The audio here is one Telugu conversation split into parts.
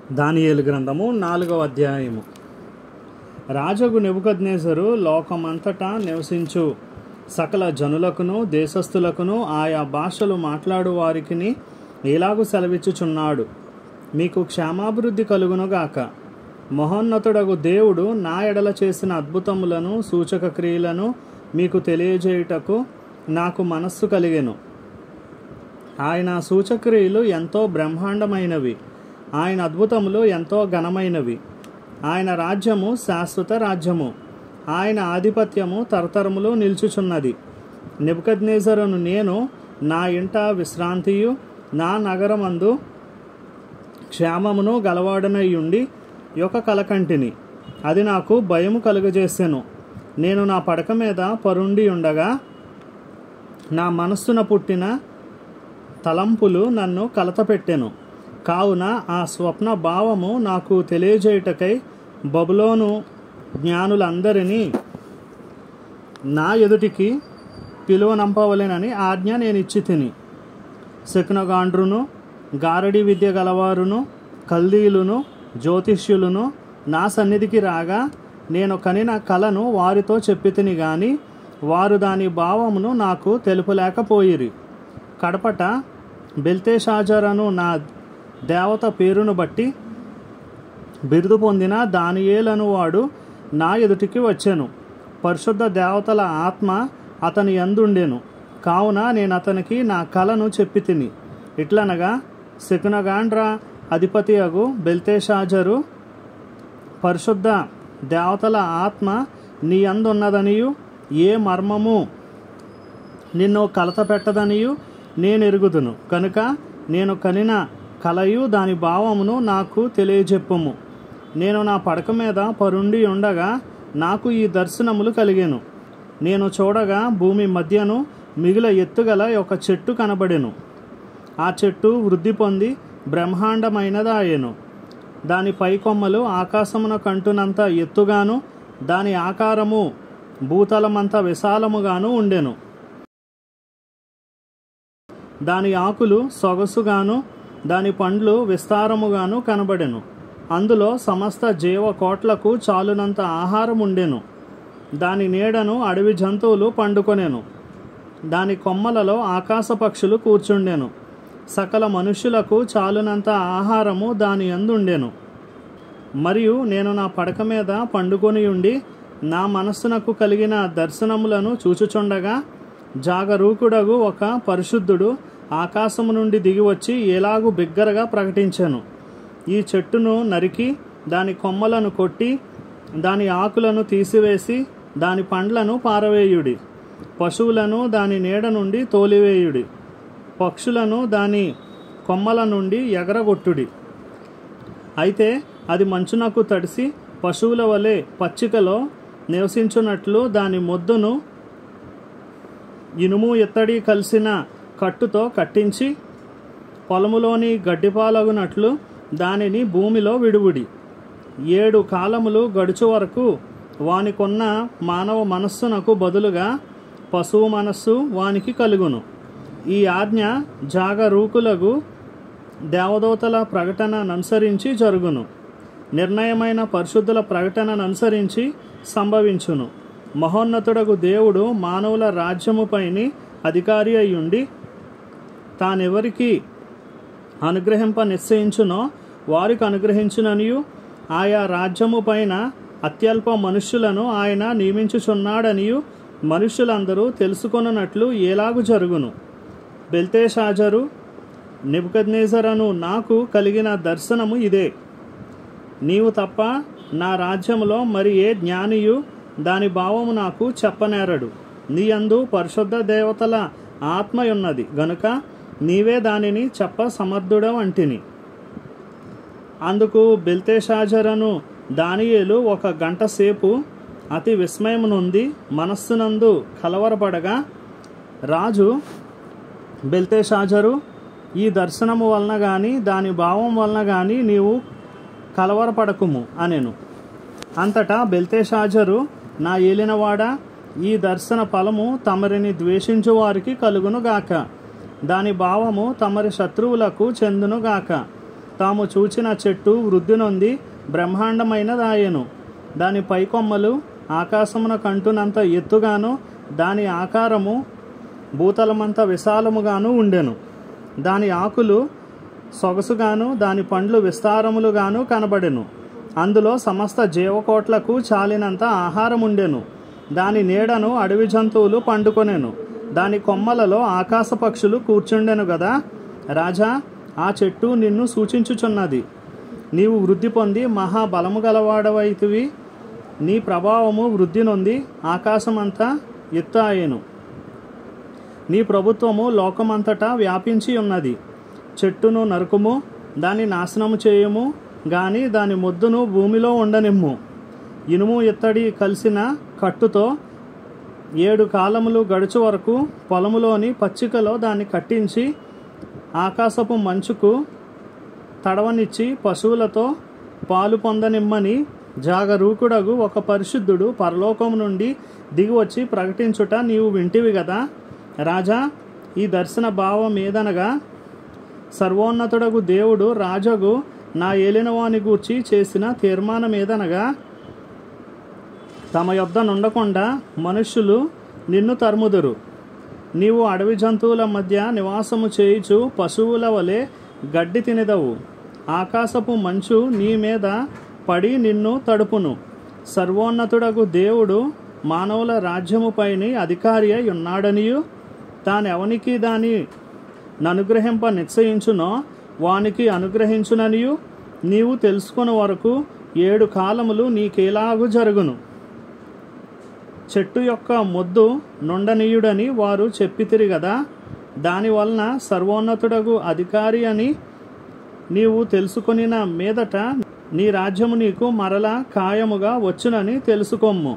దానియేలు గ్రంథము నాలుగవ అధ్యాయము రాజగు నెబుకద్నేసరు లోకమంతటా నివసించు సకల జనులకును దేశస్థులకును ఆయా భాషలు మాట్లాడు వారికిని ఇలాగు సెలవిచ్చుచున్నాడు మీకు క్షేమాభివృద్ధి కలుగునుగాక మహోన్నతుడగు దేవుడు నా ఎడల చేసిన అద్భుతములను సూచక క్రియలను మీకు తెలియజేయుటకు నాకు మనస్సు కలిగెను ఆయన సూచక్రియలు ఎంతో బ్రహ్మాండమైనవి ఆయన అద్భుతములు ఎంతో ఘనమైనవి ఆయన రాజ్యము శాశ్వత రాజ్యము ఆయన ఆధిపత్యము తరతరములు నిల్చుచున్నది నెబుకద్నేజరును నేను నా ఇంట విశ్రాంతియు నా నగరమందు క్షేమమును గలవాడనై ఉండి యొక్క కలకంటిని అది నాకు భయము కలుగజేసెను నేను నా పడక మీద పరుండి ఉండగా నా మనస్సున పుట్టిన తలంపులు నన్ను కలతపెట్టెను కావున ఆ స్వప్న భావము నాకు తెలియజేయుటకై బబులోను జ్ఞానులందరినీ నా ఎదుటికి పిలువనంపవలెనని ఆజ్ఞ నేను ఇచ్చి తిని శకునగాండ్రును గారడి విద్య గలవారును కల్దీలును జ్యోతిష్యులను నా సన్నిధికి రాగా నేను కనిన కలను వారితో చెప్పి తిని గాని వారు దాని భావమును నాకు తెలుపలేకపోయిరి కడపట బెల్తేషాజరను నా దేవత పేరును బట్టి బిరుదు పొందిన దానియేలను వాడు నా ఎదుటికి వచ్చాను పరిశుద్ధ దేవతల ఆత్మ అతని అందుండెను కావున నేను అతనికి నా కలను చెప్పి తిని ఇట్లనగా శకునగాండ్ర అధిపతి అగు బెల్తేషాజరు పరిశుద్ధ దేవతల ఆత్మ నీ అందున్నదనియు ఏ మర్మము నిన్ను కలత పెట్టదనియు నేను ఎరుగుదును కనుక నేను కనిన కలయు దాని భావమును నాకు తెలియజెప్పుము నేను నా పడక మీద పరుండి ఉండగా నాకు ఈ దర్శనములు కలిగెను నేను చూడగా భూమి మధ్యను మిగిల ఎత్తుగల ఒక చెట్టు కనబడెను ఆ చెట్టు వృద్ధి పొంది బ్రహ్మాండమైనదాయెను దాని పై కొమ్మలు ఆకాశమున కంటునంత ఎత్తుగాను దాని ఆకారము భూతలమంత విశాలముగాను ఉండెను దాని ఆకులు సొగసుగాను దాని పండ్లు విస్తారముగాను కనబడెను అందులో సమస్త జీవకోట్లకు చాలునంత ఆహారం ఉండెను దాని నీడను అడవి జంతువులు పండుకొనెను దాని కొమ్మలలో ఆకాశ పక్షులు కూర్చుండెను సకల మనుష్యులకు చాలునంత ఆహారము దాని అందుండెను మరియు నేను నా పడక మీద పండుకొని ఉండి నా మనస్సునకు కలిగిన దర్శనములను చూచుచుండగా జాగరూకుడగు ఒక పరిశుద్ధుడు ఆకాశము నుండి దిగివచ్చి ఎలాగు బిగ్గరగా ప్రకటించాను ఈ చెట్టును నరికి దాని కొమ్మలను కొట్టి దాని ఆకులను తీసివేసి దాని పండ్లను పారవేయుడి పశువులను దాని నీడ నుండి తోలివేయుడి పక్షులను దాని కొమ్మల నుండి ఎగరగొట్టుడి అయితే అది మంచునకు తడిసి పశువుల వలె పచ్చికలో నివసించున్నట్లు దాని మొద్దును ఇనుము ఇత్తడి కలిసిన కట్టుతో కట్టించి పొలములోని గడ్డిపాలగునట్లు దానిని భూమిలో విడువుడి ఏడు కాలములు గడుచు వరకు వానికొన్న మానవ మనస్సునకు బదులుగా పశువు మనస్సు వానికి కలుగును ఈ ఆజ్ఞ జాగరూకులకు దేవదూతల ప్రకటనను అనుసరించి జరుగును నిర్ణయమైన పరిశుద్ధుల ప్రకటనను అనుసరించి సంభవించును మహోన్నతుడగు దేవుడు మానవుల రాజ్యముపైని అధికారి అయ్యుండి తానెవరికి అనుగ్రహింప నిశ్చయించునో వారికి అనుగ్రహించుననియు ఆయా రాజ్యము పైన అత్యల్ప మనుష్యులను ఆయన నియమించుచున్నాడనియు మనుష్యులందరూ తెలుసుకొనున్నట్లు ఎలాగు జరుగును బెల్తేషాజరు నిబుకద్నేజరను నాకు కలిగిన దర్శనము ఇదే నీవు తప్ప నా రాజ్యములో మరి ఏ జ్ఞానియు దాని భావము నాకు చెప్పనేరడు నీ అందు పరిశుద్ధ దేవతల ఆత్మయున్నది గనుక నీవే దానిని చెప్ప సమర్థుడవంటిని అందుకు బెల్తేషాజరను దానియేలు ఒక గంట సేపు అతి విస్మయం నుండి మనస్సునందు కలవరపడగా రాజు బెల్తేషాజరు ఈ దర్శనము వలన కానీ దాని భావం వలన కానీ నీవు కలవరపడకుము అనెను అంతటా బెల్తేషాజరు నా ఏలినవాడ ఈ దర్శన ఫలము తమరిని ద్వేషించు వారికి కలుగునుగాక దాని భావము తమరి శత్రువులకు చెందునుగాక తాము చూచిన చెట్టు వృద్ధి నొంది బ్రహ్మాండమైనదాయెను దాని పైకొమ్మలు ఆకాశమున కంటునంత ఎత్తుగాను దాని ఆకారము భూతలమంత విశాలముగాను ఉండెను దాని ఆకులు సొగసుగాను దాని పండ్లు విస్తారములుగాను కనబడెను అందులో సమస్త జీవకోట్లకు చాలినంత ఆహారం ఉండెను దాని నీడను అడవి జంతువులు పండుకొనెను దాని కొమ్మలలో ఆకాశ పక్షులు కూర్చుండెను గదా రాజా ఆ చెట్టు నిన్ను సూచించుచున్నది నీవు వృద్ధి పొంది మహాబలము గలవాడవైతివి నీ ప్రభావము వృద్ధి నొంది ఆకాశమంతా ఎత్తు ఆయెను నీ ప్రభుత్వము లోకమంతటా వ్యాపించి ఉన్నది చెట్టును నరుకుము దాన్ని నాశనము చేయము గాని దాని మొద్దును భూమిలో ఉండనిమ్ము ఇనుము ఇత్తడి కలిసిన కట్టుతో ఏడు కాలములు గడుచు వరకు పొలములోని పచ్చికలో దాన్ని కట్టించి ఆకాశపు మంచుకు తడవనిచ్చి పశువులతో పాలు పొందనిమ్మని జాగరూకుడగు ఒక పరిశుద్ధుడు పరలోకం నుండి దిగివచ్చి ప్రకటించుట నీవు వింటివి కదా రాజా ఈ దర్శన భావం ఏదనగా సర్వోన్నతుడగు దేవుడు రాజగు నా ఏలినవాని గూర్చి చేసిన తీర్మానం ఏదనగా తమ యొద్ద నుండకుండా మనుష్యులు నిన్ను తరుముదురు నీవు అడవి జంతువుల మధ్య నివాసము చేయుచు పశువుల వలె గడ్డి తినదవు ఆకాశపు మంచు నీ మీద పడి నిన్ను తడుపును సర్వోన్నతుడగు దేవుడు మానవుల రాజ్యముపైని అధికారి అయి ఉన్నాడనియు తానెవనికి దాని ననుగ్రహింప నిశ్చయించునో వానికి అనుగ్రహించుననియు నీవు తెలుసుకుని వరకు ఏడు కాలములు నీకేలాగు జరుగును చెట్టు యొక్క మొద్దు నుండనీయుడని వారు చెప్పితిరి కదా దానివలన సర్వోన్నతుడగు అధికారి అని నీవు తెలుసుకొనిన మీదట నీ రాజ్యము నీకు మరల ఖాయముగా వచ్చునని తెలుసుకొమ్ము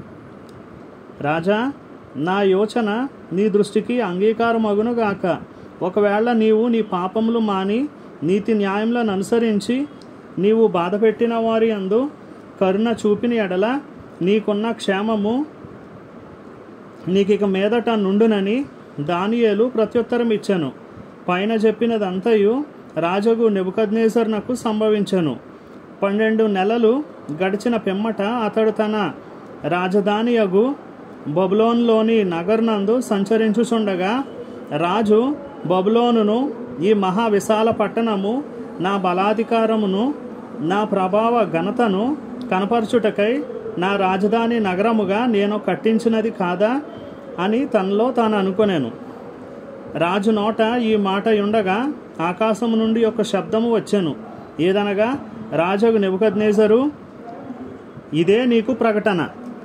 రాజా నా యోచన నీ దృష్టికి అంగీకారమగునుగాక ఒకవేళ నీవు నీ పాపములు మాని నీతి న్యాయములను అనుసరించి నీవు బాధపెట్టిన వారి అందు కరుణ చూపిన ఎడల నీకున్న క్షేమము నీకిక మీదట నుండునని దానియేలు ప్రత్యుత్తరం ఇచ్చెను పైన చెప్పినదంతయు రాజగు నెబుకద్నేసర్నకు సంభవించెను పన్నెండు నెలలు గడిచిన పిమ్మట అతడు తన రాజధానియగు బబులోన్లోని నగర్నందు సంచరించుచుండగా రాజు బబులోనును ఈ మహా విశాల పట్టణము నా బలాధికారమును నా ప్రభావ ఘనతను కనపరచుటకై నా రాజధాని నగరముగా నేను కట్టించినది కాదా అని తనలో తాను అనుకొనేను రాజు నోట ఈ మాట ఉండగా ఆకాశము నుండి ఒక శబ్దము వచ్చెను ఏదనగా రాజగు నెబుకద్నేజరు ఇదే నీకు ప్రకటన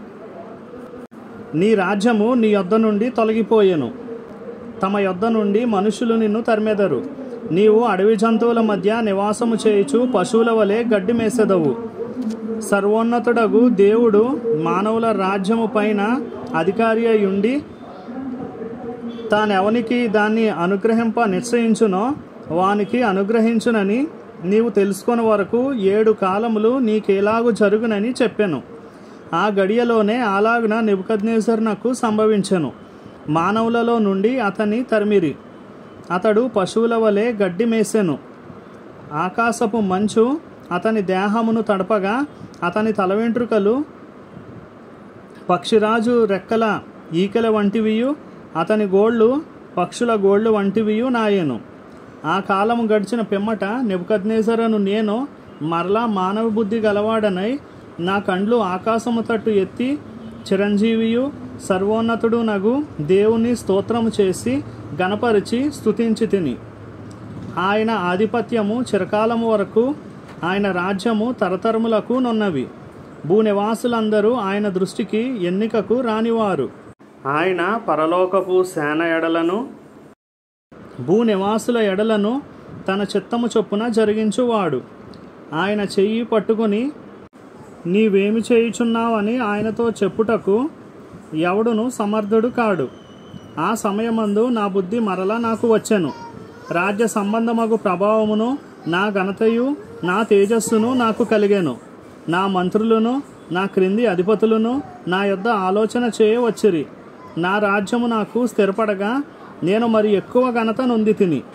నీ రాజ్యము నీ యొద్ద నుండి తొలగిపోయెను తమ యొద్ద నుండి మనుషులు నిన్ను తరిమెదరు నీవు అడవి జంతువుల మధ్య నివాసము చేయుచు పశువుల వలె గడ్డి మేసెదవు సర్వోన్నతుడగు దేవుడు మానవుల రాజ్యము పైన అధికారి అయి ఉండి తానెవనికి దాన్ని అనుగ్రహింప నిశ్చయించునో వానికి అనుగ్రహించునని నీవు తెలుసుకొని వరకు ఏడు కాలములు నీకేలాగు జరుగునని చెప్పాను ఆ గడియలోనే అలాగున నిబుకద్నేసర్నకు సంభవించెను మానవులలో నుండి అతని తరిమిరి అతడు పశువుల వలె గడ్డి మేసెను ఆకాశపు మంచు అతని దేహమును తడపగా అతని తల వెంట్రుకలు పక్షిరాజు రెక్కల ఈకల వంటివియు అతని గోళ్ళు పక్షుల గోళ్ళు వంటివియు నాయను ఆ కాలము గడిచిన పిమ్మట నెబుకద్నేసరను నేను మరలా మానవ బుద్ధి గలవాడనై నా కండ్లు ఆకాశము తట్టు ఎత్తి చిరంజీవియు సర్వోన్నతుడు నగు దేవుని స్తోత్రము చేసి గణపరిచి స్తుతించి తిని ఆయన ఆధిపత్యము చిరకాలము వరకు ఆయన రాజ్యము తరతరములకు నున్నవి భూనివాసులందరూ ఆయన దృష్టికి ఎన్నికకు రానివారు ఆయన పరలోకపు సేన ఎడలను భూనివాసుల ఎడలను తన చిత్తము చొప్పున జరిగించువాడు ఆయన చెయ్యి పట్టుకుని నీవేమి చేయుచున్నావని ఆయనతో చెప్పుటకు ఎవడును సమర్థుడు కాడు ఆ సమయమందు నా బుద్ధి మరలా నాకు వచ్చెను రాజ్య సంబంధమగు ప్రభావమును నా ఘనతయు నా తేజస్సును నాకు కలిగెను నా మంత్రులను నా క్రింది అధిపతులను నా యొద్ద ఆలోచన చేయవచ్చిరి నా రాజ్యము నాకు స్థిరపడగా నేను మరి ఎక్కువ ఘనత నొంది తిని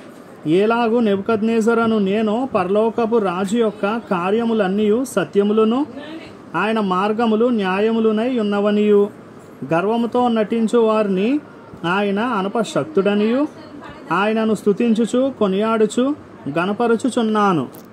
ఏలాగు నెబుకద్నేజరను నేను పరలోకపు రాజు యొక్క కార్యములన్నీ సత్యములను ఆయన మార్గములు న్యాయములునై ఉన్నవనియు గర్వముతో నటించు వారిని ఆయన అనపశక్తుడనియు ఆయనను స్తుతించుచు కొనియాడుచు గణపరుచుచున్నాను